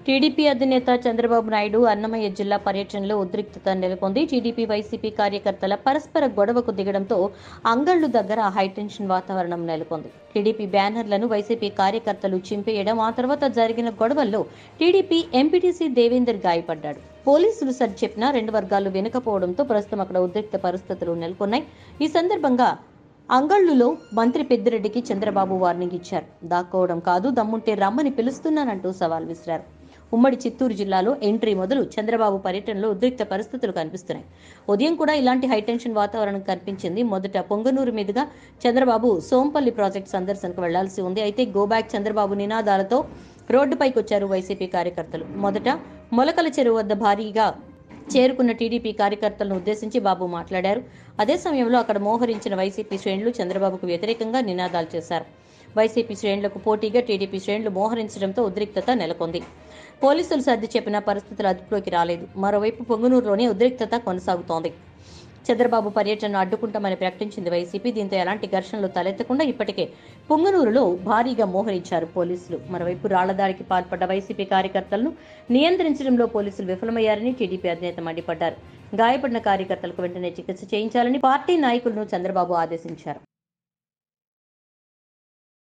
TDP అధినేత చంద్రబాబు నాయుడు అన్నమయ్య జిల్లా పర్యటనలో ఉద్రిక్తత నెలకొంది టీడీపీ వైసీపీ కార్యకర్తల పరస్పర గొడవకు దిగడంతో అంగళ్లు దగ్గర హైటెన్షన్ వాతావరణం నెలకొంది టీడీపీ బ్యానర్లను వైసీపీ కార్యకర్తలు చింపేయడం ఆ తర్వాత జరిగిన గొడవల్లో టీడీపీ ఎంపీటీసీ దేవేందర్ గాయపడ్డాడు పోలీసులు సరి చెప్పినా రెండు వర్గాలు వెనుకపోవడంతో ప్రస్తుతం అక్కడ ఉద్రిక్త పరిస్థితులు నెలకొన్నాయి ఈ సందర్భంగా అంగళ్ళులో మంత్రి పెద్దిరెడ్డికి చంద్రబాబు వార్నింగ్ ఇచ్చారు దాక్కోవడం కాదు దమ్ముంటే రమ్మని పిలుస్తున్నానంటూ సవాల్ విసిరారు ఉమ్మడి చిత్తూరు జిల్లాలో ఎంట్రీ మొదలు చంద్రబాబు పర్యటనలో ఉద్రిక్త పరిస్థితులు కనిపిస్తున్నాయి ఉదయం కూడా ఇలాంటి హైటెన్షన్ వాతావరణం కనిపించింది మొదట పొంగనూరు మీదుగా చంద్రబాబు సోంపల్లి ప్రాజెక్ట్ సందర్శనకు వెళ్లాల్సి ఉంది అయితే గోబ్యాక్ చంద్రబాబు నినాదాలతో రోడ్డుపైకి వచ్చారు వైసీపీ కార్యకర్తలు మొదట మొలకల చెరువు వద్ద భారీగా చేరుకున్న టీడీపీ కార్యకర్తలను ఉద్దేశించి బాబు మాట్లాడారు అదే సమయంలో అక్కడ మోహరించిన వైసీపీ శ్రేణులు చంద్రబాబుకు వ్యతిరేకంగా నినాదాలు చేశారు వైసీపీ శ్రేణులకు పోటీగా టీడీపీ శ్రేణులు మోహరించడంతో ఉద్రిక్తత నెలకొంది పోలీసులు సర్ది చెప్పిన పరిస్థితులు అదుపులోకి రాలేదు మరోవైపు పొంగునూరులోనే ఉద్రిక్తత కొనసాగుతోంది చంద్రబాబు పర్యటనను అడ్డుకుంటామని ప్రకటించింది వైసీపీ దీంతో ఎలాంటి ఘర్షణలు తలెత్తకుండా ఇప్పటికే పుంగనూరులో భారీగా మోహరించారు పోలీసులు మరోవైపు రాళ్లదాడికి పాల్పడ్డ వైసీపీ కార్యకర్తలను నియంత్రించడంలో పోలీసులు విఫలమయ్యారని టీడీపీ అధినేత మండిపడ్డారు గాయపడిన కార్యకర్తలకు వెంటనే చికిత్స చేయించాలని పార్టీ నాయకులను చంద్రబాబు ఆదేశించారు